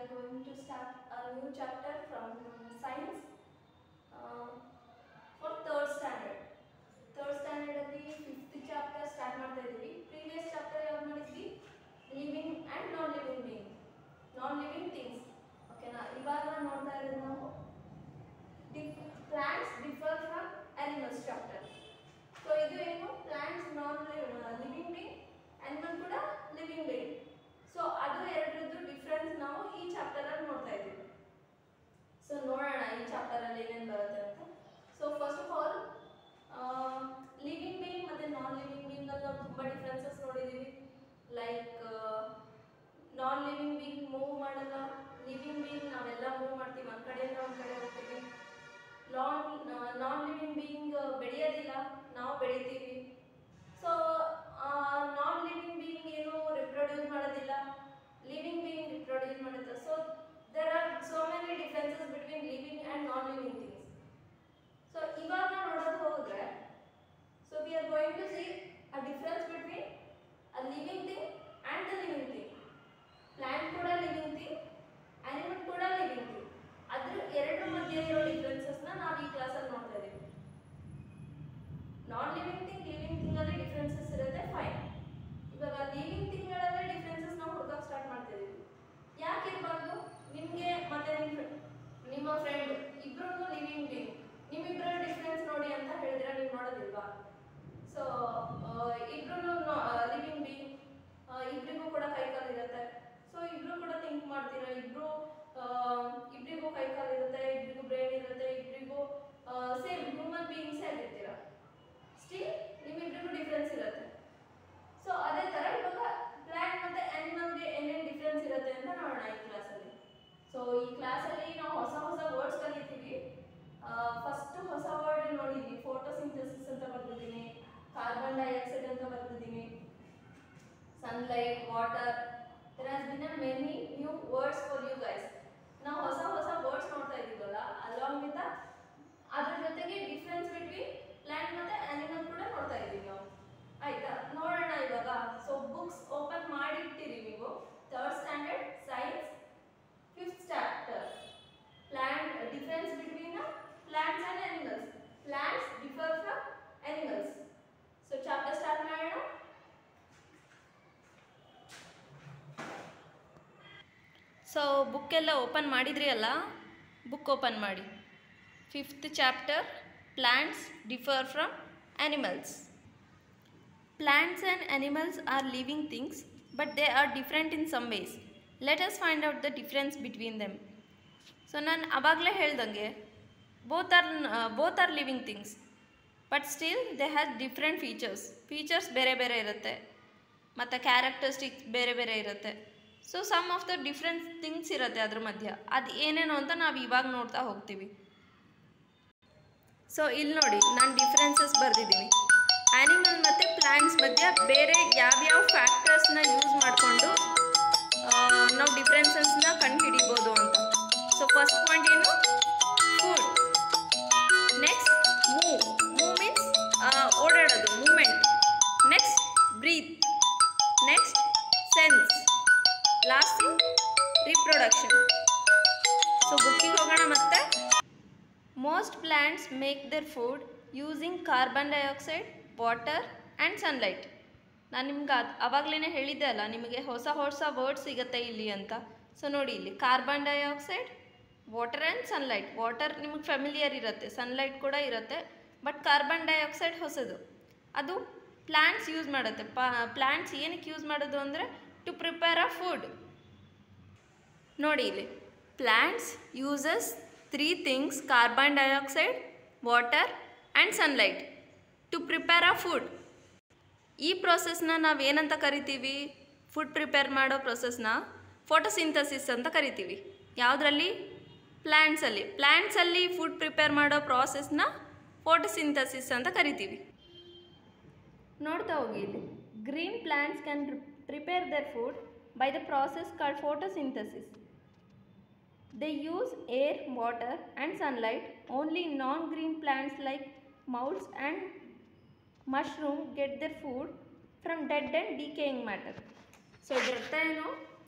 are going to start a new chapter from science uh, for third standard. Third standard ಅಲ್ಲಿ fifth chapter start ಮಾಡ್ತಾ ಇದ್ದೀವಿ previous chapter ಯಾವ್ದು ಮಾಡಿದ್ವಿ living and non living being non living things ಓಕೆನಾ ಇವಾಗ ನೋಡ್ತಾ ಇರೋದು ನಾವು plants differ from animals chapter so ಇದು ಏನು plants non living being animal ಕೂಡ ಲಿವಿಂಗ್ ಬೀಯಿಂಗ್ ಸೊ ಅದು ಎರಡರದ್ದು ಡಿಫ್ರೆನ್ಸ್ ನಾವು ಈ ಚಾಪ್ಟರ್ ಅಲ್ಲಿ ನೋಡ್ತಾ ಇದ್ದೀವಿ ಸೊ ನೋಡೋಣ ಈ ಚಾಪ್ಟರ್ ಅಲ್ಲಿ ಏನೇನು ಬರುತ್ತೆ ಅಂತ so first of all living being ಮತ್ತೆ ನಾನ್ ಲಿವಿಂಗ್ ಬೀಯಿಂಗ್ ಅಲ್ಲಿ ನಾವು ತುಂಬಾ ಡಿಫ್ರೆನ್ಸಸ್ ನೋಡಿದೀವಿ like non living being move ಮಾಡಲ್ಲ ಲಿವಿಂಗ್ ಬೀಯಿಂಗ್ ನಾವೆಲ್ಲ ಮೂವ್ ಮಾಡ್ತೀವಿ ಒಂದ್ ಕಡೆಯಿಂದ ಒಂದ್ ಕಡೆ ಹೋಗ್ತೀವಿ ನಾನ್ ನಾನ್ ಲಿವಿಂಗ್ ಬೀಯಿಂಗ್ ಬೆಳೆಯೋದಿಲ್ಲ ನಾವು ಬೆಳಿತೀವಿ ಸೊ ನಾನ್ ಲಿವಿಂಗ್ ಬೀಯಿಂಗ್ ಏನು ರಿಪ್ರೊಡ್ಯೂಸ್ ಮಾಡೋದಿಲ್ಲ ಲಿವಿಂಗ್ ಬೀಯಿಂಗ್ ರಿಪ್ರೊಡ್ಯೂಸ್ ಮಾಡುತ್ತೆ so there are so many differences between living and non living things so ಇವಾಗ ನೋಡೋದು ಹೋದ್ರೆ so we are going to see a difference between a living thing and the living thing plant ಕೂಡ living thing animal ಕೂಡ living thing ಅದ್ರ ಎರಡು ಮಧ್ಯೆ ಇರೋ ಡಿಫ್ರೆನ್ಸಸ್ನ ನಾವು ಈ ಕ್ಲಾಸಲ್ಲಿ ನೋಡ್ತಾ ಇದ್ದೀವಿ non living thing living thing ಅಲ್ಲಿ ಡಿಫ್ರೆನ್ಸಸ್ ಇರುತ್ತೆ ಫೈನ್ ಇವಾಗ ಲಿವಿಂಗ್ ಥಿಂಗ್ಗಳಲ್ಲೇ ಡಿಫ್ರೆನ್ಸಸ್ ನಾವು ಹುಡುಕಕ್ಕೆ ಸ್ಟಾರ್ಟ್ ಮಾಡ್ತಾ ಇದೀವಿ ಯಾಕೆ ಇರಬಾರ್ದು ನಿಮಗೆ ಮತ್ತೆ ನಿಮ್ಮ ನಿಮ್ಮ ಫ್ರೆಂಡ್ ಇಬ್ರು ಲಿವಿಂಗ್ ಬೀಯಿಂಗ್ ನಿಮ್ಮಿಬ್ಬರ ಡಿಫ್ರೆನ್ಸ್ ನೋಡಿ ಅಂತ ಹೇಳಿದ್ರೆ ನೀವು ನೋಡೋದಿಲ್ವಾ ಸೊ ಇಬ್ರು ಲಿವಿಂಗ್ ಬೀಯಿಂಗ್ ಇಬ್ರಿಗೂ ಕೂಡ ಕೈ ಕಾಲು ಇರುತ್ತೆ ಸೊ ಇಬ್ರು ಕೂಡ ಥಿಂಕ್ ಮಾಡ್ತೀರಾ ಇಬ್ರು ಇಬ್ರಿಗೂ ಕೈ ಕಾಲು ಇರುತ್ತೆ ಇಬ್ರಿಗೂ ಬ್ರೈನ್ ಇರುತ್ತೆ ಇಬ್ರಿಗೂ ಸೇಮ್ ಹ್ಯೂಮನ್ ಬೀಯಿಂಗ್ಸೇ ಆಗಿರ್ತೀರಾ ಸ್ಟಿಲ್ ನಿಮ್ಮಿಬ್ರಿಗೂ ಡಿಫ್ರೆನ್ಸ್ ಇರುತ್ತೆ ಸೊ ಅದೇ ಥರ ಇವಾಗ ಪ್ಲಾಂಟ್ ಮತ್ತೆ ಆನಿಮಲ್ಗೆ ಏನೇನು ಡಿಫ್ರೆನ್ಸ್ ಇರುತ್ತೆ ಅಂತ ನೋಡೋಣ ಈ ಕ್ಲಾಸಲ್ಲಿ ಸೊ ಈ ಕ್ಲಾಸಲ್ಲಿ ನಾವು ಹೊಸ ಹೊಸ ವರ್ಡ್ಸ್ ಕಲಿತೀವಿ ಫಸ್ಟ್ ಹೊಸ ವರ್ಡ್ ನೋಡಿದ್ವಿ ಫೋಟೋಸಿಂಥಸಿಸ್ ಅಂತ ಬರ್ತಿದ್ದೀನಿ ಕಾರ್ಬನ್ ಡೈಆಕ್ಸೈಡ್ ಅಂತ ಬರ್ತಿದ್ದೀನಿ sunlight water there has been a many new words for you guys ನಾವು ಹೊಸ ಹೊಸ ವರ್ಡ್ಸ್ ನೋಡ್ತಾ ಇದ್ದೀವಲ್ಲ ಅಲಾಂಗ್ ವಿತ್ ಅದ್ರ ಜೊತೆಗೆ ಡಿಫ್ರೆನ್ಸ್ ಬಿಟ್ವೀನ್ ಪ್ಲಾಂಟ್ ಮತ್ತೆ ಆನಿಮಲ್ ಕೂಡ ನೋಡ್ತಾ ಇದ್ದೀವಿ ನಾವು ಆಯ್ತಾ ನೋಡೋಣ ಇವಾಗ ಸೊ ಬುಕ್ಸ್ ಓಪನ್ ಮಾಡಿರ್ತೀರಿ ನೀವು third standard science fifth chapter plant difference between plants and animals plants differ from animals so chapter start ಮಾಡೋಣ ಸೊ ಬುಕ್ಕೆಲ್ಲ ಓಪನ್ ಮಾಡಿದ್ರಿ ಅಲ್ಲ ಬುಕ್ ಓಪನ್ ಮಾಡಿ fifth chapter plants differ from animals plants and animals are living things but they are different in some ways let us find out the difference between them so ನಾನು ಆವಾಗಲೇ ಹೇಳ್ದಂಗೆ both are both are living things but still they has different features features ಬೇರೆ ಬೇರೆ ಇರುತ್ತೆ ಮತ್ತು characteristics ಬೇರೆ ಬೇರೆ ಇರುತ್ತೆ so some of the different things ಇರುತ್ತೆ ಅದ್ರ ಮಧ್ಯ ಅದು ಏನೇನು ಅಂತ ನಾವು ಇವಾಗ ನೋಡ್ತಾ ಹೋಗ್ತೀವಿ ಸೊ ಇಲ್ಲಿ ನೋಡಿ ನಾನು ಡಿಫ್ರೆನ್ಸಸ್ ಬರೆದಿದ್ದೀನಿ ಆ್ಯನಿಮಲ್ ಮತ್ತು ಪ್ಲ್ಯಾಂಟ್ಸ್ ಮಧ್ಯ ಬೇರೆ ಯಾವ್ಯಾವ ಫ್ಯಾಕ್ಟರ್ಸ್ನ ಯೂಸ್ ಮಾಡಿಕೊಂಡು ನಾವು ಡಿಫ್ರೆನ್ಸಸ್ನ ಕಂಡುಹಿಡಿಬೋದು ಅಂತ ಸೊ ಫಸ್ಟ್ ಪಾಯಿಂಟ್ ಏನು food next move move means ಓಡಾಡೋದು movement next breathe next sense last thing reproduction so ಬುಕ್ಕಿಗೆ ಹೋಗೋಣ ಮತ್ತೆ most plants make their food using carbon dioxide water and sunlight ನಾನು ನಿಮ್ಗೆ ಅದು ಅವಾಗಲೇ ಹೇಳಿದ್ದೆ ಅಲ್ಲ ನಿಮಗೆ ಹೊಸ ಹೊಸ ವರ್ಡ್ ಸಿಗುತ್ತೆ ಇಲ್ಲಿ ಅಂತ ಸೊ ನೋಡಿ ಇಲ್ಲಿ carbon dioxide water and sunlight water ನಿಮಗೆ ಫೆಮಿಲಿಯರ್ ಇರುತ್ತೆ ಸನ್ಲೈಟ್ ಕೂಡ ಇರುತ್ತೆ ಬಟ್ ಕಾರ್ಬನ್ ಡೈಆಕ್ಸೈಡ್ ಹೊಸದು ಅದು ಪ್ಲ್ಯಾಂಟ್ಸ್ ಯೂಸ್ ಮಾಡುತ್ತೆ ಪಾ ಪ್ಲ್ಯಾಂಟ್ಸ್ ಏನಕ್ಕೆ ಯೂಸ್ ಮಾಡೋದು ಅಂದರೆ ಟು ಪ್ರಿಪೇರ್ ಅ ಫುಡ್ ನೋಡಿ ಇಲ್ಲಿ plants uses three things carbon dioxide water and sunlight to prepare a food ಈ ಪ್ರೊಸೆಸ್ನ ನಾವು ಏನಂತ ಕರಿತೀವಿ ಫುಡ್ ಪ್ರಿಪೇರ್ ಮಾಡೋ ಪ್ರೊಸೆಸ್ನ ಫೋಟೋಸಿಂಥಸಿಸ್ ಅಂತ ಕರಿತೀವಿ ಯಾವುದರಲ್ಲಿ ಪ್ಲ್ಯಾಂಟ್ಸಲ್ಲಿ ಪ್ಲ್ಯಾಂಟ್ಸಲ್ಲಿ ಫುಡ್ ಪ್ರಿಪೇರ್ ಮಾಡೋ ಪ್ರಾಸೆಸ್ನ ಫೋಟೋಸಿಂಥಸಿಸ್ ಅಂತ ಕರಿತೀವಿ ನೋಡ್ತಾ ಹೋಗಿ ಇಲ್ಲಿ green plants can prepare their food by the process called photosynthesis They use air, water and sunlight. Only non-green plants like moulds and mushroom get their food from dead and decaying matter. So ಇದರ ಅರ್ಥ ಏನು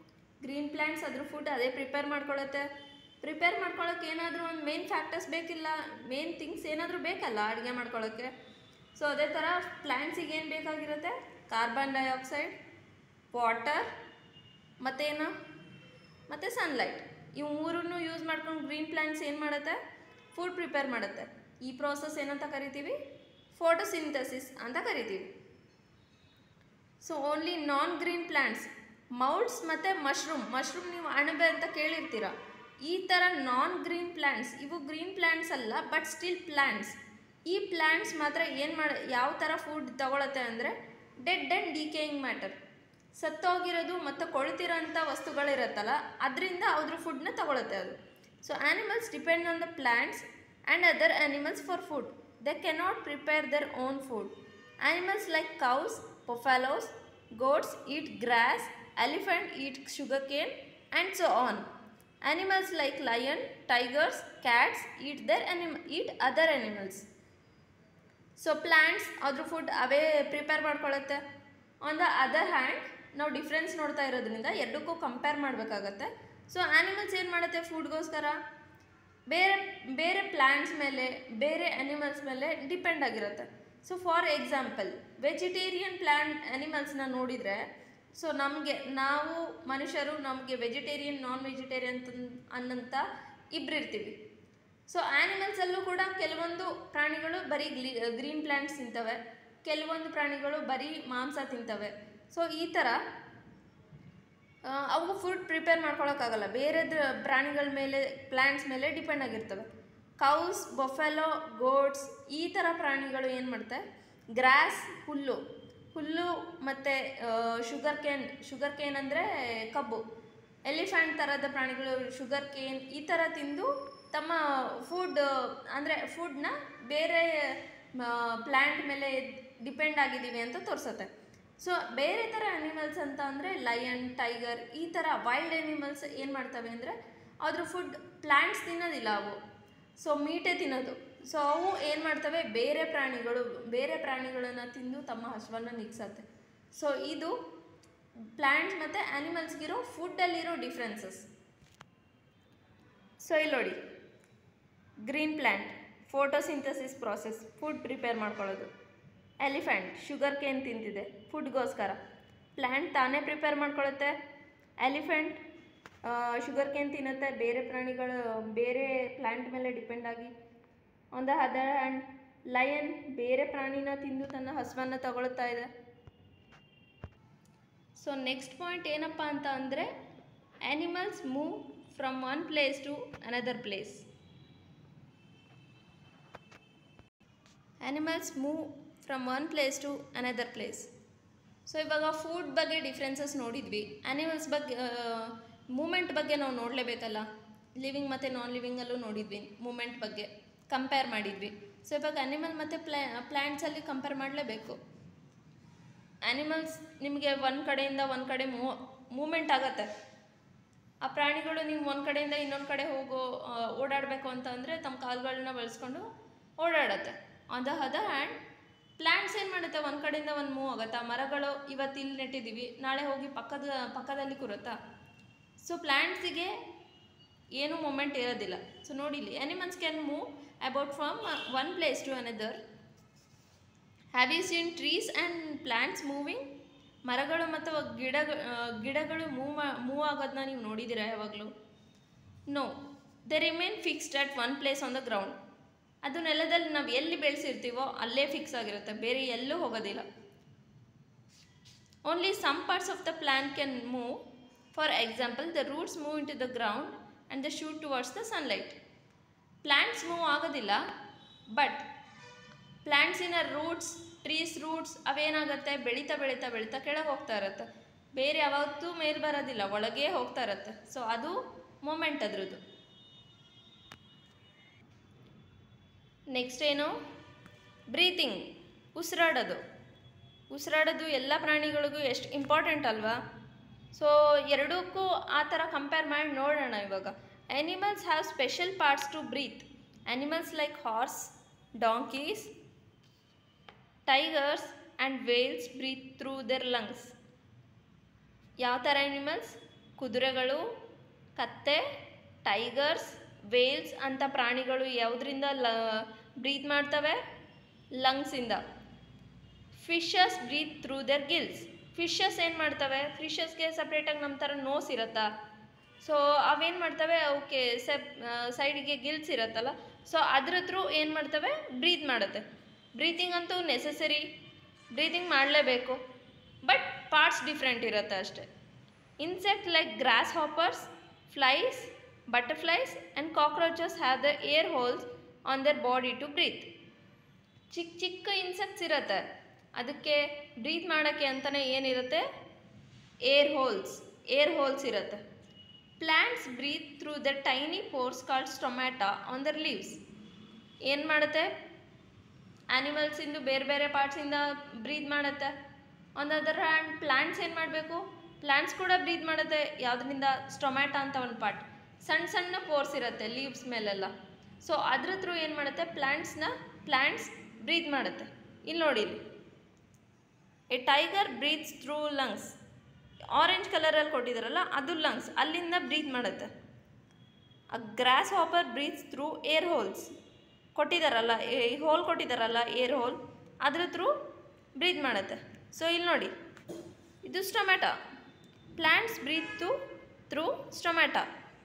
green plants ಅದ್ರ food ಅದೇ prepare ಮಾಡ್ಕೊಳತ್ತೆ prepare ಮಾಡ್ಕೊಳಕ್ಕೆ ಏನಾದರೂ ಒಂದು main factors ಬೇಕಿಲ್ಲ ಮೇನ್ ಥಿಂಗ್ಸ್ ಏನಾದರೂ ಬೇಕಲ್ಲ ಅಡುಗೆ ಮಾಡ್ಕೊಳ್ಳೋಕ್ಕೆ ಸೊ ಅದೇ ಥರ ಪ್ಲ್ಯಾಂಟ್ಸಿಗೆ ಏನು ಬೇಕಾಗಿರುತ್ತೆ ಕಾರ್ಬನ್ ಡೈಆಕ್ಸೈಡ್ ವಾಟರ್ ಮತ್ತೇನು ಮತ್ತು ಸನ್ಲೈಟ್ ಇವು ಮೂರನ್ನು ಯೂಸ್ ಮಾಡ್ಕೊಂಡು ಗ್ರೀನ್ ಪ್ಲ್ಯಾಂಟ್ಸ್ ಏನು ಮಾಡುತ್ತೆ ಫುಡ್ ಪ್ರಿಪೇರ್ ಮಾಡುತ್ತೆ ಈ ಪ್ರೋಸೆಸ್ ಏನಂತ ಕರಿತೀವಿ ಫೋಟೋಸಿಂಥಸಿಸ್ ಅಂತ ಕರಿತೀವಿ so only non green plants moulds ಮತ್ತು ಮಶ್ರೂಮ್ ಮಶ್ರೂಮ್ ನೀವು ಅಣಬೆ ಅಂತ ಕೇಳಿರ್ತೀರ ಈ ಥರ ನಾನ್ ಗ್ರೀನ್ ಪ್ಲ್ಯಾಂಟ್ಸ್ ಇವು ಗ್ರೀನ್ ಪ್ಲ್ಯಾಂಟ್ಸ್ ಅಲ್ಲ ಬಟ್ ಸ್ಟಿಲ್ ಪ್ಲ್ಯಾಂಟ್ಸ್ ಈ ಪ್ಲ್ಯಾಂಟ್ಸ್ ಮಾತ್ರ ಏನು ಮಾಡ ಯಾವ ಥರ ಫುಡ್ ತಗೊಳತ್ತೆ ಅಂದರೆ ಡೆಡ್ ಆ್ಯಂಡ್ ಡಿಕೇಯಿಂಗ್ ಮ್ಯಾಟರ್ ಸತ್ತೋಗಿರೋದು ಮತ್ತು ಕೊಳ್ತಿರೋಂಥ ವಸ್ತುಗಳಿರುತ್ತಲ್ಲ ಅದರಿಂದ ಅದ್ರ ಫುಡ್ನ ತಗೊಳುತ್ತೆ ಅದು so animals depend on the plants and other animals for food they cannot prepare their own food animals like cows buffaloes goats eat grass, elephant eat sugarcane and so on. Animals like lion, tigers, cats eat their anim- eat other animals. So plants ಅದ್ರ food ಅವೇ prepare ಮಾಡ್ಕೊಳ್ಳುತ್ತೆ on the other hand ನಾವು difference ನೋಡ್ತಾ ಇರೋದ್ರಿಂದ ಎರಡಕ್ಕೂ compare ಮಾಡಬೇಕಾಗತ್ತೆ so animals ಏನು ಮಾಡುತ್ತೆ ಫುಡ್ಗೋಸ್ಕರ ಬೇರೆ ಬೇರೆ ಪ್ಲ್ಯಾಂಟ್ಸ್ ಮೇಲೆ ಬೇರೆ ಅನಿಮಲ್ಸ್ ಮೇಲೆ ಡಿಪೆಂಡ್ ಆಗಿರುತ್ತೆ so for example vegetarian plant ಅನಿಮಲ್ಸ್ನ ನೋಡಿದರೆ ಸೊ ನಮಗೆ ನಾವು ಮನುಷ್ಯರು ನಮಗೆ ವೆಜಿಟೇರಿಯನ್ ನಾನ್ ವೆಜಿಟೇರಿಯನ್ ಅನ್ನಂತ ಇಬ್ರು ಇರ್ತೀವಿ ಸೊ ಆ್ಯನಿಮಲ್ಸಲ್ಲೂ ಕೂಡ ಕೆಲವೊಂದು ಪ್ರಾಣಿಗಳು ಬರೀ ಗ್ಲಿ ಗ್ರೀನ್ ಪ್ಲ್ಯಾಂಟ್ಸ್ ತಿಂತವೆ ಕೆಲವೊಂದು ಪ್ರಾಣಿಗಳು ಬರೀ ಮಾಂಸ ತಿಂತವೆ ಸೊ ಈ ಥರ ಆ, ಅವು ಫುಡ್ ಪ್ರಿಪೇರ್ ಮಾಡ್ಕೊಳಕ್ಕಾಗಲ್ಲ ಬೇರೆದ ಪ್ರಾಣಿಗಳ ಮೇಲೆ ಪ್ಲ್ಯಾಂಟ್ಸ್ ಮೇಲೆ ಡಿಪೆಂಡ್ ಆಗಿರ್ತವೆ ಕೌಸ್ ಬೊಫೆಲೋ ಗೋಡ್ಸ್ ಈ ಥರ ಪ್ರಾಣಿಗಳು ಏನು ಮಾಡುತ್ತೆ ಗ್ರಾಸ್ ಹುಲ್ಲು ಹುಲ್ಲು ಮತ್ತು ಶುಗರ್ ಕೇನ್ ಶುಗರ್ ಕೇನ್ ಅಂದರೆ ಕಬ್ಬು ಎಲಿಫೆಂಟ್ ಥರದ ಪ್ರಾಣಿಗಳು ಶುಗರ್ ಕೇನ್ ಈ ಥರ ತಿಂದು ತಮ್ಮ ಫುಡ್ ಅಂದರೆ ಫುಡ್ನ ಬೇರೆ ಪ್ಲ್ಯಾಂಟ್ ಮೇಲೆ ಡಿಪೆಂಡ್ ಆಗಿದ್ದೀವಿ ಅಂತ ತೋರಿಸುತ್ತೆ ಸೊ ಬೇರೆ ಥರ ಅನಿಮಲ್ಸ್ ಅಂತ ಅಂದರೆ ಲಯನ್ ಟೈಗರ್ ಈ ಥರ ವೈಲ್ಡ್ ಅನಿಮಲ್ಸ್ ಏನು ಮಾಡ್ತವೆ ಅಂದರೆ ಅದ್ರ ಫುಡ್ ಪ್ಲ್ಯಾಂಟ್ಸ್ ತಿನ್ನೋದಿಲ್ಲ ಅವು ಸೊ ಮೀಟೇ ತಿನ್ನೋದು ಸೊ ಅವು ಏನು ಮಾಡ್ತವೆ ಬೇರೆ ಪ್ರಾಣಿಗಳು ಬೇರೆ ಪ್ರಾಣಿಗಳನ್ನು ತಿಂದು ತಮ್ಮ ಹಸುವನ್ನು ನಿಗ್ಸತ್ತೆ ಸೊ ಇದು ಪ್ಲ್ಯಾಂಟ್ಸ್ ಮತ್ತು ಆ್ಯನಿಮಲ್ಸ್ಗಿರೋ ಫುಡ್ಡಲ್ಲಿರೋ ಡಿಫ್ರೆನ್ಸಸ್ ಸೊ ಇಲ್ಲಿ ನೋಡಿ green plant photosynthesis process food prepare ಮಾಡ್ಕೊಳ್ಳೋದು ಎಲಿಫೆಂಟ್ ಶುಗರ್ ಕೇನ್ ತಿಂತಿದೆ ಫುಡ್ಗೋಸ್ಕರ ಪ್ಲ್ಯಾಂಟ್ ತಾನೇ ಪ್ರಿಪೇರ್ ಮಾಡ್ಕೊಳ್ಳುತ್ತೆ ಎಲಿಫೆಂಟ್ ಶುಗರ್ ಕೇನ್ ತಿನ್ನುತ್ತೆ ಬೇರೆ ಪ್ರಾಣಿಗಳು ಬೇರೆ ಪ್ಲ್ಯಾಂಟ್ ಮೇಲೆ ಡಿಪೆಂಡ್ ಆಗಿ on the other hand lion ಬೇರೆ ಪ್ರಾಣಿನ ತಿಂದು ತನ್ನ ಹಸುವನ್ನು ತಗೊಳ್ತಾ ಇದೆ ಸೊ ನೆಕ್ಸ್ಟ್ ಪಾಯಿಂಟ್ ಏನಪ್ಪ ಅಂತ ಅಂದರೆ animals move from one place to another place animals move from one place to another place so ಇವಾಗ ಫುಡ್ ಬಗ್ಗೆ ಡಿಫ್ರೆನ್ಸಸ್ ನೋಡಿದ್ವಿ ಆ್ಯನಿಮಲ್ಸ್ ಬಗ್ಗೆ ಮೂಮೆಂಟ್ ಬಗ್ಗೆ ನಾವು ನೋಡಲೇಬೇಕಲ್ಲ ಲಿವಿಂಗ್ ಮತ್ತು ನಾನ್ ಲಿವಿಂಗಲ್ಲೂ ನೋಡಿದ್ವಿ ಮೂಮೆಂಟ್ ಬಗ್ಗೆ ಕಂಪೇರ್ ಮಾಡಿದ್ವಿ ಸೊ ಇವಾಗ ಅನಿಮಲ್ ಮತ್ತು ಪ್ಲಾ ಪ್ಲ್ಯಾಂಟ್ಸಲ್ಲಿ ಕಂಪೇರ್ ಮಾಡಲೇಬೇಕು ಆ್ಯನಿಮಲ್ಸ್ ನಿಮಗೆ ಒಂದು ಕಡೆಯಿಂದ ಒಂದು ಕಡೆ ಮೂ ಮೂಮೆಂಟ್ ಆಗತ್ತೆ ಆ ಪ್ರಾಣಿಗಳು ನೀವು ಒಂದು ಕಡೆಯಿಂದ ಇನ್ನೊಂದು ಕಡೆ ಹೋಗೋ ಆ, ಓಡಾಡಬೇಕು ಅಂತ ಅಂದರೆ ತಮ್ಮ ಕಾಲುಗಳನ್ನ ಬಳಸ್ಕೊಂಡು ಓಡಾಡತ್ತೆ on the other hand plants ಏನು ಮಾಡುತ್ತೆ ಒಂದು ಕಡೆಯಿಂದ ಒಂದು ಮೂವ್ ಆಗುತ್ತಾ ಮರಗಳು ಇವತ್ತು ಇಲ್ಲಿ ನೆಟ್ಟಿದ್ದೀವಿ ನಾಳೆ ಹೋಗಿ ಪಕ್ಕದ ಪಕ್ಕದಲ್ಲಿ ಕೂರುತ್ತಾ ಸೊ ಪ್ಲ್ಯಾಂಟ್ಸಿಗೆ ಏನೂ ಮೂಮೆಂಟ್ ಇರೋದಿಲ್ಲ ಸೊ ನೋಡಿಲಿ animals can move about from one place to another have you seen trees and plants moving ಮರಗಳು ಮತ್ತು ಗಿಡ ಗಿಡಗಳು ಮೂವ್ ಮೂವ್ ಆಗೋದನ್ನ ನೀವು ನೋಡಿದ್ದೀರಾ ಯಾವಾಗಲೂ no they remain fixed at one place on the ground ಅದು ನೆಲದಲ್ಲಿ ನಾವು ಎಲ್ಲಿ ಬೆಳೆಸಿರ್ತೀವೋ ಅಲ್ಲೇ ಫಿಕ್ಸ್ ಆಗಿರುತ್ತೆ ಬೇರೆ ಎಲ್ಲೂ ಹೋಗೋದಿಲ್ಲ only some parts of the plant can move for example the roots move into the ground and the shoot towards the sunlight plants move ಆಗೋದಿಲ್ಲ ಬಟ್ ಪ್ಲ್ಯಾಂಟ್ಸಿನ ರೂಟ್ಸ್ ಟ್ರೀಸ್ ರೂಟ್ಸ್ ಅವೇನಾಗುತ್ತೆ ಬೆಳೀತಾ ಬೆಳೀತಾ ಬೆಳೀತಾ ಕೆಳಗೆ ಹೋಗ್ತಾ ಇರುತ್ತೆ ಬೇರೆ ಯಾವತ್ತೂ ಮೇಲ್ ಬರೋದಿಲ್ಲ ಒಳಗೇ ಹೋಗ್ತಾ ಇರುತ್ತೆ ಸೊ ಅದು ಮೂಮೆಂಟ್ ಅದ್ರದ್ದು ನೆಕ್ಸ್ಟ್ ಏನು ಬ್ರೀತಿಂಗ್ ಉಸಿರಾಡೋದು ಉಸಿರಾಡೋದು ಎಲ್ಲ ಪ್ರಾಣಿಗಳಿಗೂ ಎಷ್ಟು ಇಂಪಾರ್ಟೆಂಟ್ ಅಲ್ವಾ ಸೊ ಎರಡಕ್ಕೂ ಆ ಥರ ಕಂಪೇರ್ ಮಾಡಿ ನೋಡೋಣ ಇವಾಗ animals have special parts to breathe animals like horse donkeys tigers and whales breathe through their lungs ಯಾವ ಥರ ಆ್ಯನಿಮಲ್ಸ್ ಕುದುರೆಗಳು ಕತ್ತೆ ಟೈಗರ್ಸ್ ವೇಲ್ಸ್ ಅಂತ ಪ್ರಾಣಿಗಳು ಯಾವುದರಿಂದ ಲ ಬ್ರೀತ್ ಮಾಡ್ತವೆ ಲಂಗ್ಸಿಂದ fishes breathe through their gills fishes ಏನು ಮಾಡ್ತವೆ ಫಿಶಸ್ಗೆ ಸಪ್ರೇಟಾಗಿ ನಮ್ಮ ಥರ ನೋಸ್ ಇರುತ್ತಾ ಸೊ ಅವೇನು ಮಾಡ್ತವೆ ಅವಕ್ಕೆ ಸೆಪ್ ಸೈಡಿಗೆ ಗಿಲ್ಸ್ ಇರುತ್ತಲ್ಲ ಸೊ ಅದ್ರ ಥ್ರೂ ಏನು ಮಾಡ್ತವೆ ಬ್ರೀತ್ ಮಾಡುತ್ತೆ ಬ್ರೀತಿಂಗ್ ಅಂತೂ ನೆಸೆಸರಿ ಬ್ರೀತಿಂಗ್ ಮಾಡಲೇಬೇಕು ಬಟ್ ಪಾರ್ಟ್ಸ್ ಡಿಫ್ರೆಂಟ್ ಇರುತ್ತೆ ಅಷ್ಟೇ insect like grasshoppers flies butterflies and cockroaches have the air holes on their body to breathe ಚಿಕ್ಕ ಚಿಕ್ಕ ಇನ್ಸೆಕ್ಟ್ಸ್ ಇರುತ್ತೆ ಅದಕ್ಕೆ ಬ್ರೀತ್ ಮಾಡೋಕ್ಕೆ ಅಂತಲೇ ಏನಿರುತ್ತೆ ಏರ್ ಹೋಲ್ಸ್ ಏರ್ ಹೋಲ್ಸ್ ಇರುತ್ತೆ plants breathe through the tiny pores called stomata on their leaves ಏನು ಮಾಡುತ್ತೆ ಆ್ಯನಿಮಲ್ಸಿಂದು ಬೇರೆ ಬೇರೆ ಪಾರ್ಟ್ಸಿಂದ ಬ್ರೀತ್ ಮಾಡುತ್ತೆ on the other hand plants ಏನು ಮಾಡಬೇಕು ಪ್ಲ್ಯಾಂಟ್ಸ್ ಕೂಡ ಬ್ರೀತ್ ಮಾಡುತ್ತೆ ಯಾವುದರಿಂದ ಸ್ಟೊಮ್ಯಾಟಾ ಅಂತ ಒಂದು ಪಾರ್ಟ್ ಸಣ್ಣ ಸಣ್ಣ ಪೋರ್ಸ್ ಇರುತ್ತೆ ಲೀವ್ಸ್ ಮೇಲೆಲ್ಲ ಸೊ ಅದ್ರ ಥ್ರೂ ಏನು ಮಾಡುತ್ತೆ ಪ್ಲ್ಯಾಂಟ್ಸ್ನ ಪ್ಲ್ಯಾಂಟ್ಸ್ ಬ್ರೀತ್ ಮಾಡುತ್ತೆ ಇಲ್ಲಿ ನೋಡಿ ಇಲ್ಲಿ a tiger breathes through lungs orange ಕಲರಲ್ಲಿ ಕೊಟ್ಟಿದ್ದಾರಲ್ಲ ಅದು ಲಂಗ್ಸ್ ಅಲ್ಲಿಂದ ಬ್ರೀತ್ ಮಾಡುತ್ತೆ a grasshopper breathes through air holes ಕೊಟ್ಟಿದ್ದಾರಲ್ಲ ಹೋಲ್ ಕೊಟ್ಟಿದ್ದಾರಲ್ಲ ಏರ್ ಹೋಲ್ ಅದ್ರ ಥ್ರೂ ಬ್ರೀತ್ ಮಾಡುತ್ತೆ ಸೊ ಇಲ್ಲಿ ನೋಡಿ ಇದು stomata plants breathe to through stomata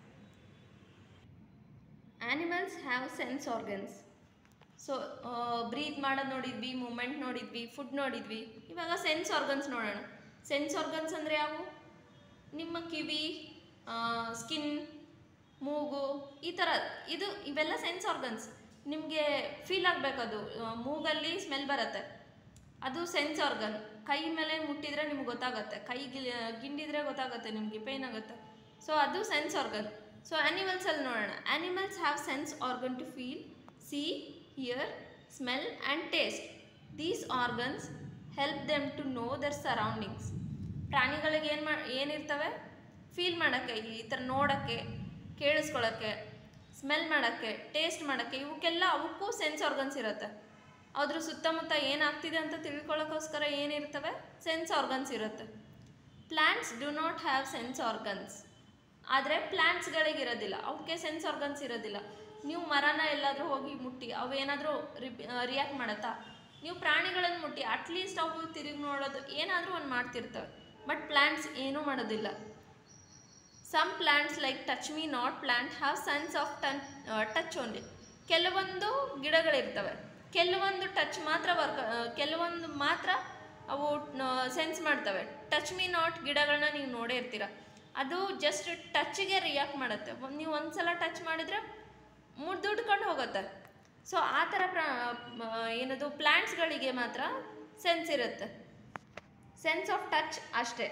animals have sense organs so breathe ಮಾಡೋದು ನೋಡಿದ್ವಿ ಮೂಮೆಂಟ್ ನೋಡಿದ್ವಿ ಫುಡ್ ನೋಡಿದ್ವಿ ಇವಾಗ ಸೆನ್ಸ್ ಆರ್ಗನ್ಸ್ ನೋಡೋಣ ಸೆನ್ಸ್ ಆರ್ಗನ್ಸ್ ಅಂದರೆ ಯಾವುವು ನಿಮ್ಮ ಕಿವಿ ಸ್ಕಿನ್ ಮೂಗು ಈ ಥರ ಇದು ಇವೆಲ್ಲ ಸೆನ್ಸ್ ಆರ್ಗನ್ಸ್ ನಿಮಗೆ ಫೀಲ್ ಆಗಬೇಕದು ಮೂಗಲ್ಲಿ ಸ್ಮೆಲ್ ಬರುತ್ತೆ ಅದು ಸೆನ್ಸ್ ಆರ್ಗನ್ ಕೈ ಮೇಲೆ ಮುಟ್ಟಿದ್ರೆ ನಿಮ್ಗೆ ಗೊತ್ತಾಗುತ್ತೆ ಕೈ ಗಿಲ್ ಗಿಂಡಿದ್ರೆ ಗೊತ್ತಾಗುತ್ತೆ ನಿಮಗೆ ಪೇನ್ ಆಗುತ್ತೆ ಸೊ ಅದು ಸೆನ್ಸ್ ಆರ್ಗನ್ ಸೊ ಆ್ಯನಿಮಲ್ಸಲ್ಲಿ ನೋಡೋಣ animals have sense organ to feel see hear smell and taste these organs help them to know their surroundings ಪ್ರಾಣಿಗಳಿಗೆ ಏನು ಮಾ ಏನಿರ್ತವೆ ಫೀಲ್ ಮಾಡೋಕ್ಕೆ ಈ ಥರ ನೋಡೋಕ್ಕೆ ಕೇಳಿಸ್ಕೊಳ್ಳೋಕ್ಕೆ ಸ್ಮೆಲ್ ಮಾಡೋಕ್ಕೆ ಟೇಸ್ಟ್ ಮಾಡೋಕ್ಕೆ ಇವಕ್ಕೆಲ್ಲ ಅವಕ್ಕೂ ಸೆನ್ಸ್ ಆರ್ಗನ್ಸ್ ಇರುತ್ತೆ ಅದ್ರ ಸುತ್ತಮುತ್ತ ಏನಾಗ್ತಿದೆ ಅಂತ ತಿಳ್ಕೊಳ್ಳೋಕ್ಕೋಸ್ಕರ ಏನಿರ್ತವೆ ಸೆನ್ಸ್ ಆರ್ಗನ್ಸ್ ಇರುತ್ತೆ plants do not have sense organs ಆದರೆ ಪ್ಲ್ಯಾಂಟ್ಸ್ಗಳಿಗೆ ಇರೋದಿಲ್ಲ ಅವಕ್ಕೆ ಸೆನ್ಸ್ ಆರ್ಗನ್ಸ್ ಇರೋದಿಲ್ಲ ನೀವು ಮರನ ಎಲ್ಲಾದರೂ ಹೋಗಿ ಮುಟ್ಟಿ ಅವು ಏನಾದರೂ ರಿಪ್ ರಿಯಾಕ್ಟ್ ಮಾಡುತ್ತಾ ನೀವು ಪ್ರಾಣಿಗಳನ್ನು ಮುಟ್ಟಿ ಅಟ್ಲೀಸ್ಟ್ ಅವು ತಿರುಗಿ ನೋಡೋದು ಏನಾದರೂ ಒಂದು ಮಾಡ್ತಿರ್ತವೆ ಬಟ್ ಪ್ಲ್ಯಾಂಟ್ಸ್ ಏನೂ ಮಾಡೋದಿಲ್ಲ some plants like touch me not plant have sense of ಟನ್ ಟಚ್ ಓನ್ಲಿ ಕೆಲವೊಂದು ಗಿಡಗಳಿರ್ತವೆ ಕೆಲವೊಂದು ಟಚ್ ಮಾತ್ರ ವರ್ಕ್ ಕೆಲವೊಂದು ಮಾತ್ರ ಅವು ಸೆನ್ಸ್ ಮಾಡ್ತವೆ ಟಚ್ ಮೀ ನಾಟ್ ಗಿಡಗಳನ್ನ ನೀವು ನೋಡೇ ಇರ್ತೀರ ಅದು ಜಸ್ಟ್ ಟಚ್ಗೆ ರಿಯಾಕ್ಟ್ ಮಾಡುತ್ತೆ ಒಂದ್- ನೀವು ಒಂದು ಸಲ ಟಚ್ ಮಾಡಿದರೆ ಮುಡ್ದುಡ್ಕೊಂಡು ಹೋಗುತ್ತೆ ಸೊ ಆ ಥರ ಪ್ರಾ ಮ- ಏನದು ಪ್ಲ್ಯಾಂಟ್ಸ್ಗಳಿಗೆ ಮಾತ್ರ ಸೆನ್ಸ್ ಇರುತ್ತೆ ಸೆನ್ಸ್ ಆಫ್ ಟಚ್ ಅಷ್ಟೇ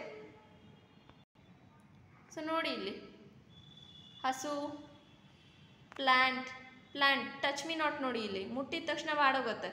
ಸೊ ನೋಡಿ ಇಲ್ಲಿ ಹಸು plant plant touch me not ನೋಡಿ ಇಲ್ಲಿ ಮುಟ್ಟಿದ ತಕ್ಷಣ ಬಾಡೋಗುತ್ತೆ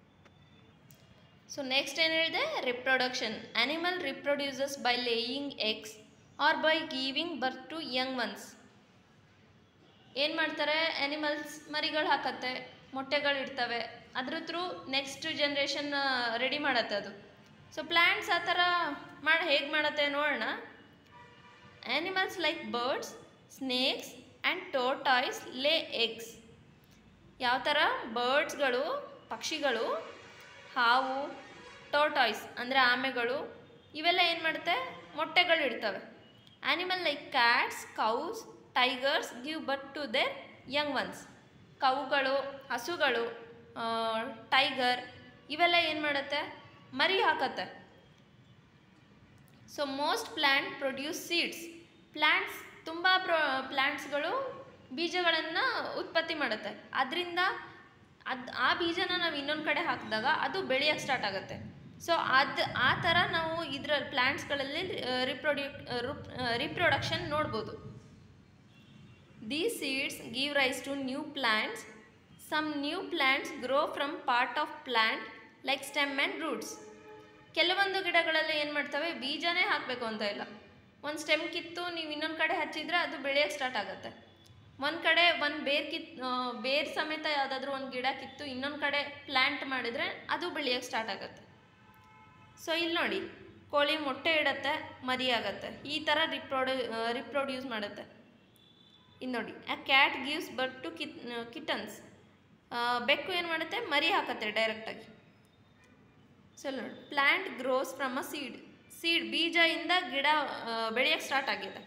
ಸೊ ನೆಕ್ಸ್ಟ್ ಏನು ಹೇಳಿದೆ reproduction animal reproduces by laying eggs or by giving birth to young ones ಏನು ಮಾಡ್ತಾರೆ ಆ್ಯನಿಮಲ್ಸ್ ಮರಿಗಳು ಹಾಕತ್ತೆ ಮೊಟ್ಟೆಗಳು ಇರ್ತವೆ ಅದ್ರ ಥ್ರೂ ನೆಕ್ಸ್ಟ್ ಜನ್ರೇಷನ್ ರೆಡಿ ಮಾಡತ್ತೆ ಅದು ಸೊ ಪ್ಲ್ಯಾಂಟ್ಸ್ ಆ ಥರ ಮಾಡಿ ಹೇಗೆ ಮಾಡತ್ತೆ ನೋಡೋಣ animals like birds snakes and tortoise lay eggs ಯಾವ ಥರ ಬರ್ಡ್ಸ್ಗಳು ಪಕ್ಷಿಗಳು ಹಾವು ಟೋಟಾಯ್ಸ್ ಅಂದರೆ ಆಮೆಗಳು ಇವೆಲ್ಲ ಏನು ಮಾಡುತ್ತೆ ಮೊಟ್ಟೆಗಳು ಇಡ್ತವೆ animal like cats cows tigers give birth to their young ones ಕವುಗಳು ಹಸುಗಳು ಟೈಗರ್ ಇವೆಲ್ಲ ಏನು ಮಾಡುತ್ತೆ ಮರಿ ಹಾಕತ್ತೆ so most plant produce seeds plants ತುಂಬ ಪ್ರೊ ಪ್ಲ್ಯಾಂಟ್ಸ್ಗಳು ಬೀಜಗಳನ್ನು ಉತ್ಪತ್ತಿ ಮಾಡುತ್ತೆ ಅದರಿಂದ ಅದು ಆ ಬೀಜನ ನಾವು ಇನ್ನೊಂದು ಕಡೆ ಹಾಕಿದಾಗ ಅದು ಬೆಳೆಯೋಕ್ಕೆ ಸ್ಟಾರ್ಟ್ ಆಗುತ್ತೆ ಸೊ ಅದು ಆ ಥರ ನಾವು ಇದರ ಪ್ಲ್ಯಾಂಟ್ಸ್ಗಳಲ್ಲಿ ರಿಪ್ರೊಡ್ಯೂ ರಿಪ್ರೊಡಕ್ಷನ್ ನೋಡ್ಬೋದು These seeds give rise to new plants. Some new plants grow from part of plant like stem and roots. ಕೆಲವೊಂದು ಗಿಡಗಳಲ್ಲಿ ಏನು ಮಾಡ್ತವೆ ಬೀಜನೇ ಹಾಕಬೇಕು ಅಂತ ಇಲ್ಲ ಒಂದು ಸ್ಟೆಮ್ ಕಿತ್ತು ನೀವು ಇನ್ನೊಂದು ಕಡೆ ಹಚ್ಚಿದ್ರೆ ಅದು ಬೆಳೆಯೋಕ್ಕೆ ಸ್ಟಾರ್ಟ್ ಆಗುತ್ತೆ ಒಂದು ಕಡೆ ಒಂದು ಬೇರ್ ಕಿತ್ ಬೇರ್ ಸಮೇತ ಯಾವುದಾದ್ರೂ ಒಂದು ಗಿಡ ಕಿತ್ತು ಇನ್ನೊಂದು ಕಡೆ ಪ್ಲ್ಯಾಂಟ್ ಮಾಡಿದರೆ ಅದು ಬೆಳೆಯೋಕ್ಕೆ ಸ್ಟಾರ್ಟ್ ಆಗುತ್ತೆ ಸೊ ಇಲ್ಲಿ ನೋಡಿ ಕೋಳಿ ಮೊಟ್ಟೆ ಇಡುತ್ತೆ ಮರಿ ಆಗತ್ತೆ ಈ ಥರ ರಿಪ್ರೊಡ್ಯೂ ರಿಪ್ರೊಡ್ಯೂಸ್ ಮಾಡುತ್ತೆ ಇನ್ನು ನೋಡಿ a cat gives birth to kit kittens ಬೆಕ್ಕು ಏನು ಮಾಡುತ್ತೆ ಮರಿ ಹಾಕತ್ತೆ ಡೈರೆಕ್ಟಾಗಿ ಸೊ ನೋಡಿ plant grows from a seed seed ಬೀಜದಿಂದ ಗಿಡ ಬೆಳೆಯೋಕ್ಕೆ ಸ್ಟಾರ್ಟ್ ಆಗಿದೆ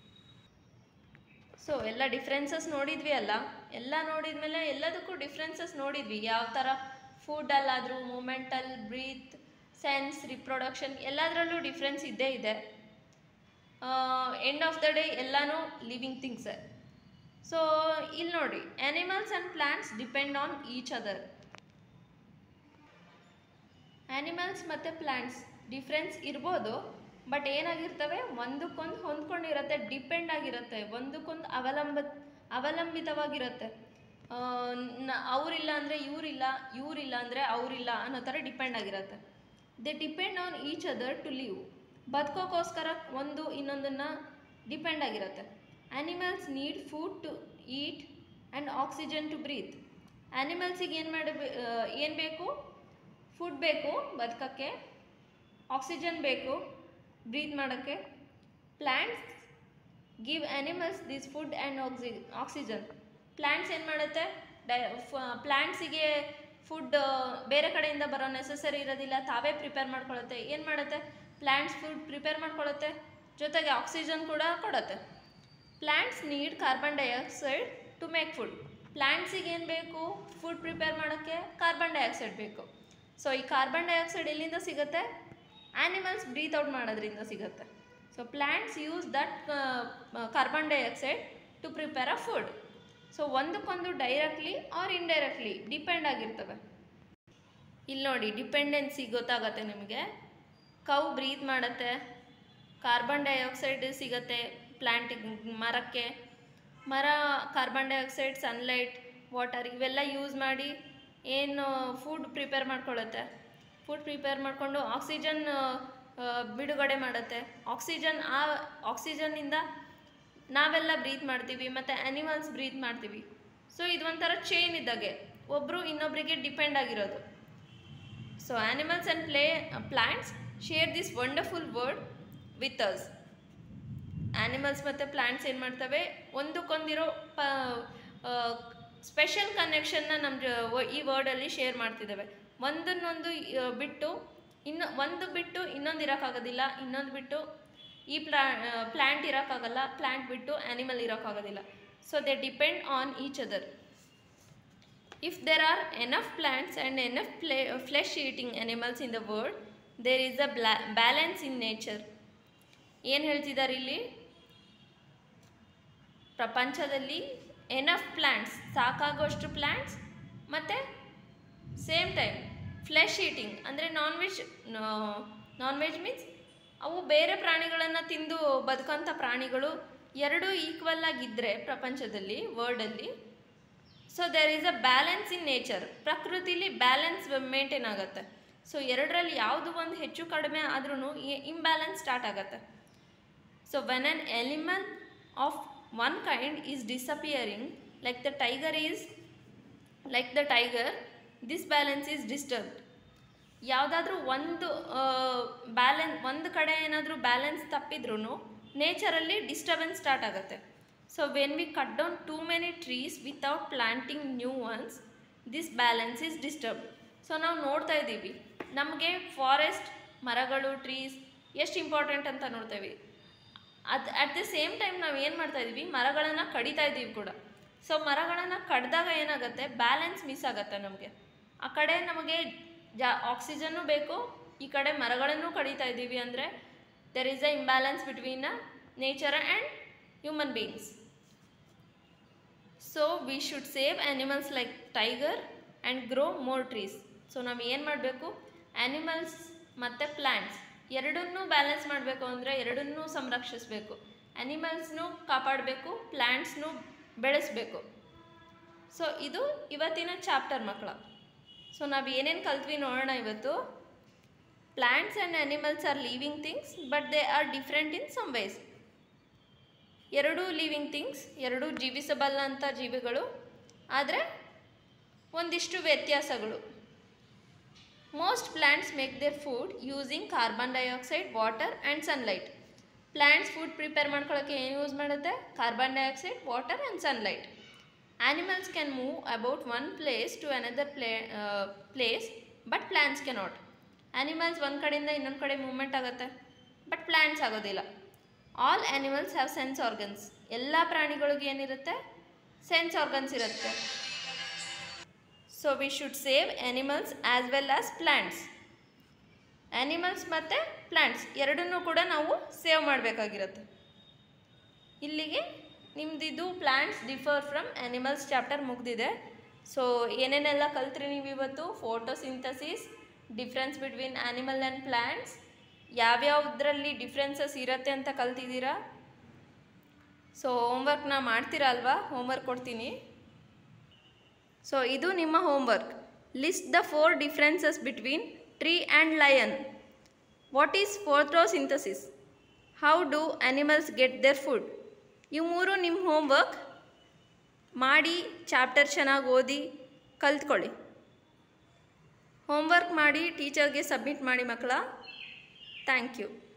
ಸೊ ಎಲ್ಲ ಡಿಫ್ರೆನ್ಸಸ್ ನೋಡಿದ್ವಿ ಅಲ್ಲ ಎಲ್ಲ ನೋಡಿದ್ಮೇಲೆ ಎಲ್ಲದಕ್ಕೂ ಡಿಫ್ರೆನ್ಸಸ್ ನೋಡಿದ್ವಿ ಯಾವ ಥರ ಫುಡ್ಡಲ್ಲಾದರೂ ಮೂಮೆಂಟಲ್ ಬ್ರೀತ್ ಸೆನ್ಸ್ ರಿಪ್ರೊಡಕ್ಷನ್ ಎಲ್ಲದರಲ್ಲೂ ಡಿಫ್ರೆನ್ಸ್ ಇದ್ದೇ ಇದೆ ಎಂಡ್ ಆಫ್ ದ ಡೇ ಎಲ್ಲನೂ ಲಿವಿಂಗ್ ಥಿಂಗ್ಸೇ ಸೊ ಇಲ್ಲಿ ನೋಡಿ animals and plants depend on each other animals ಮತ್ತು ಪ್ಲ್ಯಾಂಟ್ಸ್ ಡಿಫ್ರೆನ್ಸ್ ಇರ್ಬೋದು ಬಟ್ ಏನಾಗಿರ್ತವೆ ಒಂದಕ್ಕೊಂದು ಹೊಂದ್ಕೊಂಡಿರುತ್ತೆ ಡಿಪೆಂಡ್ ಆಗಿರುತ್ತೆ ಒಂದಕ್ಕೊಂದು ಅವಲಂಬ ಅವಲಂಬಿತವಾಗಿರುತ್ತೆ ಆ, ನ- ಅವರಿಲ್ಲ ಅಂದರೆ ಇವರಿಲ್ಲ ಇವರಿಲ್ಲ ಅಂದರೆ ಅವರಿಲ್ಲ ಅನ್ನೋ ಥರ ಡಿಪೆಂಡ್ ಆಗಿರುತ್ತೆ they depend on each other to live ಬದುಕೋಕ್ಕೋಸ್ಕರ ಒಂದು ಇನ್ನೊಂದನ್ನು ಡಿಪೆಂಡ್ ಆಗಿರುತ್ತೆ animals need food to eat and oxygen to breathe ಆ್ಯನಿಮಲ್ಸಿಗೆ ಏನು ಮಾಡಬೇ ಏನು ಬೇಕು ಫುಡ್ ಬೇಕು ಬದುಕೋಕ್ಕೆ ಆಕ್ಸಿಜನ್ ಬೇಕು ಬ್ರೀತ್ ಮಾಡೋಕ್ಕೆ plants give animals this food and ಆಕ್ಸಿ ಆಕ್ಸಿಜನ್ ಪ್ಲ್ಯಾಂಟ್ಸ್ ಏನು ಮಾಡುತ್ತೆ ಡೈ ಪ್ಲ್ಯಾಂಟ್ಸಿಗೆ ಫುಡ್ ಬೇರೆ ಕಡೆಯಿಂದ ಬರೋ ನೆಸಸರಿ ಇರೋದಿಲ್ಲ ತಾವೇ ಪ್ರಿಪೇರ್ ಮಾಡ್ಕೊಳ್ಳುತ್ತೆ ಏನು ಮಾಡುತ್ತೆ ಪ್ಲ್ಯಾಂಟ್ಸ್ ಫುಡ್ ಪ್ರಿಪೇರ್ ಮಾಡ್ಕೊಳ್ಳುತ್ತೆ ಜೊತೆಗೆ ಆಕ್ಸಿಜನ್ ಕೂಡ ಕೊಡುತ್ತೆ plants need carbon dioxide to make food ಪ್ಲ್ಯಾಂಟ್ಸಿಗೆ ಏನು ಬೇಕು ಫುಡ್ ಪ್ರಿಪೇರ್ ಮಾಡೋಕ್ಕೆ ಕಾರ್ಬನ್ ಡೈಆಕ್ಸೈಡ್ ಬೇಕು ಸೊ ಈ ಕಾರ್ಬನ್ ಡೈಆಕ್ಸೈಡ್ ಎಲ್ಲಿಂದ ಸಿಗುತ್ತೆ ಆ್ಯನಿಮಲ್ಸ್ ಬ್ರೀತ್ ಔಟ್ ಮಾಡೋದ್ರಿಂದ ಸಿಗುತ್ತೆ so plants use that carbon dioxide to prepare a food so ಒಂದಕ್ಕೊಂದು ಡೈರೆಕ್ಟ್ಲಿ ಆರ್ ಇಂಡೈರೆಕ್ಟ್ಲಿ ಡಿಪೆಂಡ್ ಆಗಿರ್ತವೆ ಇಲ್ಲಿ ನೋಡಿ ಡಿಪೆಂಡೆನ್ಸಿ ಗೊತ್ತಾಗತ್ತೆ ನಿಮಗೆ ಕೌ ಬ್ರೀತ್ ಮಾಡುತ್ತೆ ಕಾರ್ಬನ್ ಡೈಆಕ್ಸೈಡ್ ಸಿಗತ್ತೆ ಪ್ಲ್ಯಾಂಟಿಗೆ ಮರಕ್ಕೆ ಮರ ಕಾರ್ಬನ್ ಡೈಆಕ್ಸೈಡ್ ಸನ್ಲೈಟ್ ವಾಟರ್ ಇವೆಲ್ಲ ಯೂಸ್ ಮಾಡಿ ಏನು ಫುಡ್ ಪ್ರಿಪೇರ್ ಮಾಡ್ಕೊಳ್ಳುತ್ತೆ ಫುಡ್ ಪ್ರಿಪೇರ್ ಮಾಡಿಕೊಂಡು ಆಕ್ಸಿಜನ್ ಬಿಡುಗಡೆ ಮಾಡುತ್ತೆ ಆಕ್ಸಿಜನ್ ಆ ಆಕ್ಸಿಜನ್ನಿಂದ ನಾವೆಲ್ಲ ಬ್ರೀತ್ ಮಾಡ್ತೀವಿ ಮತ್ತು ಆ್ಯನಿಮಲ್ಸ್ ಬ್ರೀತ್ ಮಾಡ್ತೀವಿ ಸೊ ಇದು ಒಂಥರ ಚೈನ್ ಇದ್ದಾಗೆ ಒಬ್ಬರು ಇನ್ನೊಬ್ಬರಿಗೆ ಡಿಪೆಂಡ್ ಆಗಿರೋದು so animals and play plants share this wonderful world with us animals ಮತ್ತು ಪ್ಲ್ಯಾಂಟ್ಸ್ ಏನು ಮಾಡ್ತವೆ ಒಂದಕ್ಕೊಂದಿರೋ ಪ ಸ್ಪೆಷಲ್ ಕನೆಕ್ಷನ್ನ ನಮ್ಮ ಜ- ಈ ವರ್ಡಲ್ಲಿ ಶೇರ್ ಮಾಡ್ತಿದ್ದಾವೆ ಒಂದನ್ನೊಂದು ಆ, ಬಿಟ್ಟು ಇನ್ನು ಒಂದು ಬಿಟ್ಟು ಇನ್ನೊಂದು ಇರೋಕ್ಕಾಗೋದಿಲ್ಲ ಇನ್ನೊಂದು ಬಿಟ್ಟು ಈ ಪ್ಲಾ ಪ್ಲ್ಯಾಂಟ್ ಇರೋಕ್ಕಾಗಲ್ಲ ಪ್ಲ್ಯಾಂಟ್ ಬಿಟ್ಟು ಆ್ಯನಿಮಲ್ ಇರೋಕ್ಕಾಗೋದಿಲ್ಲ so they depend on each other If there are enough plants and enough pla- flesh eating animals in the world, there is a bla- balance in nature. ಏನು ಹೇಳ್ತಿದ್ದಾರೆ ಇಲ್ಲಿ ಪ್ರಪಂಚದಲ್ಲಿ ಎನಫ್ ಪ್ಲ್ಯಾಂಟ್ಸ್ ಸಾಕಾಗುವಷ್ಟು plants ಮತ್ತು same time flesh eating ಅಂದರೆ non veg non veg means ಅವು ಬೇರೆ ಪ್ರಾಣಿಗಳನ್ನು ತಿಂದು ಬದುಕೋಂಥ ಪ್ರಾಣಿಗಳು ಎರಡೂ ಈಕ್ವಲ್ ಆಗಿದ್ದರೆ ಪ್ರಪಂಚದಲ್ಲಿ ವರ್ಲ್ಡಲ್ಲಿ so there is a balance in nature ಪ್ರಕೃತಿಲಿ ಬ್ಯಾಲೆನ್ಸ್ ಮೇಂಟೈನ್ ಆಗುತ್ತೆ ಸೊ ಎರಡರಲ್ಲಿ ಯಾವುದು ಒಂದು ಹೆಚ್ಚು ಕಡಿಮೆ ಆದ್ರೂ ಇಂಬ್ಯಾಲೆನ್ಸ್ ಸ್ಟಾರ್ಟ್ ಆಗುತ್ತೆ so when an animal of one kind is disappearing like the tiger is like the tiger this balance is disturbed ಯಾವುದಾದ್ರೂ ಒಂದು ಬ್ಯಾಲೆನ್ಸ್ ಒಂದು ಕಡೆ ಏನಾದರೂ ಬ್ಯಾಲೆನ್ಸ್ ತಪ್ಪಿದ್ರೂ ನೇಚರಲ್ಲಿ ಡಿಸ್ಟರ್ಬೆನ್ಸ್ ಸ್ಟಾರ್ಟ್ ಆಗುತ್ತೆ so when we cut down too many trees without planting new once this balance is disturbed so ನಾವು ನೋಡ್ತಾ ಇದ್ದೀವಿ ನಮಗೆ ಫಾರೆಸ್ಟ್ ಮರಗಳು ಟ್ರೀಸ್ ಎಷ್ಟು ಇಂಪಾರ್ಟೆಂಟ್ ಅಂತ ನೋಡ್ತೇವೆ ಅದು ಅಟ್ ದ ಸೇಮ್ ಟೈಮ್ ನಾವು ಏನು ಮಾಡ್ತಾ ಇದ್ದೀವಿ ಮರಗಳನ್ನು ಕಡಿತಾ ಇದ್ದೀವಿ ಕೂಡ ಸೊ ಮರಗಳನ್ನು ಕಡ್ದಾಗ ಏನಾಗುತ್ತೆ ಬ್ಯಾಲೆನ್ಸ್ ಮಿಸ್ ಆಗುತ್ತೆ ನಮಗೆ ಆ ಕಡೆ ನಮಗೆ ಜಾ ಆಕ್ಸಿಜನ್ನು ಬೇಕು ಈ ಕಡೆ ಮರಗಳನ್ನು ಕಡಿತಾ ಇದ್ದೀವಿ ಅಂದರೆ there is a imbalance between a nature and human beings so we should save animals like tiger and grow more trees so ನಾವು ಏನು ಮಾಡಬೇಕು ಆ್ಯನಿಮಲ್ಸ್ ಮತ್ತು ಪ್ಲ್ಯಾಂಟ್ಸ್ ಎರಡನ್ನೂ ಬ್ಯಾಲೆನ್ಸ್ ಮಾಡಬೇಕು ಅಂದರೆ ಎರಡನ್ನೂ ಸಂರಕ್ಷಿಸಬೇಕು ಆ್ಯನಿಮಲ್ಸ್ನೂ ಕಾಪಾಡಬೇಕು ಪ್ಲ್ಯಾಂಟ್ಸ್ನೂ ಬೆಳೆಸಬೇಕು ಸೊ ಇದು ಇವತ್ತಿನ ಚಾಪ್ಟರ್ ಮಕ್ಕಳ ಸೊ ನಾವು ಏನೇನು ಕಲ್ತ್ವಿ ನೋಡೋಣ ಇವತ್ತು plants and animals are living things but they are different in some ways ಎರಡೂ ಲಿವಿಂಗ್ ಥಿಂಗ್ಸ್ ಎರಡೂ ಜೀವಿಸಬಲ್ಲಂಥ ಜೀವಿಗಳು ಆದರೆ ಒಂದಿಷ್ಟು ವ್ಯತ್ಯಾಸಗಳು most plants make their food using carbon dioxide water and sunlight plants food prepare ಮಾಡ್ಕೊಳ್ಳೋಕ್ಕೆ ಏನು ಯೂಸ್ ಮಾಡುತ್ತೆ carbon dioxide water and sunlight animals can move about one place to another play place but plants can not animals ಒಂದು ಕಡೆಯಿಂದ ಇನ್ನೊಂದು ಕಡೆ movement ಆಗುತ್ತೆ but plants ಆಗೋದಿಲ್ಲ all animals have sense organs ಎಲ್ಲ ಪ್ರಾಣಿಗಳಿಗೆ ಏನಿರುತ್ತೆ ಸೆನ್ಸ್ ಆರ್ಗನ್ಸ್ ಇರುತ್ತೆ so we should save animals as well as plants animals ಮತ್ತು ಪ್ಲ್ಯಾಂಟ್ಸ್ ಎರಡನ್ನೂ ಕೂಡ ನಾವು ಸೇವ್ ಮಾಡಬೇಕಾಗಿರುತ್ತೆ ಇಲ್ಲಿಗೆ ನಿಮ್ಮದಿದು plants differ from animals chapter ಮುಗ್ದಿದೆ ಸೊ ಏನೇನೆಲ್ಲ ಕಲ್ತ್ರಿ ನೀವು ಇವತ್ತು photosynthesis difference between animal and plants ಯಾವ್ಯಾವುದ್ರಲ್ಲಿ ಡಿಫ್ರೆನ್ಸಸ್ ಇರುತ್ತೆ ಅಂತ ಕಲ್ತಿದ್ದೀರಾ ಸೊ ಹೋಮ್ವರ್ಕ್ನ ಮಾಡ್ತೀರಾ ಅಲ್ವಾ ಹೋಮ್ವರ್ಕ್ ಕೊಡ್ತೀನಿ ಸೊ ಇದು ನಿಮ್ಮ homework list the four differences between tree and lion what is photosynthesis how do animals get their food ಇವು ಮೂರು ನಿಮ್ಮ ಹೋಮ್ವರ್ಕ್ ಮಾಡಿ ಚಾಪ್ಟರ್ ಚೆನ್ನಾಗಿ ಓದಿ ಕಲ್ತ್ಕೊಳ್ಳಿ ಹೋಮ್ವರ್ಕ್ ಮಾಡಿ ಟೀಚರ್ಗೆ ಸಬ್ಮಿಟ್ ಮಾಡಿ ಮಕ್ಕಳ ಥ್ಯಾಂಕ್ ಯು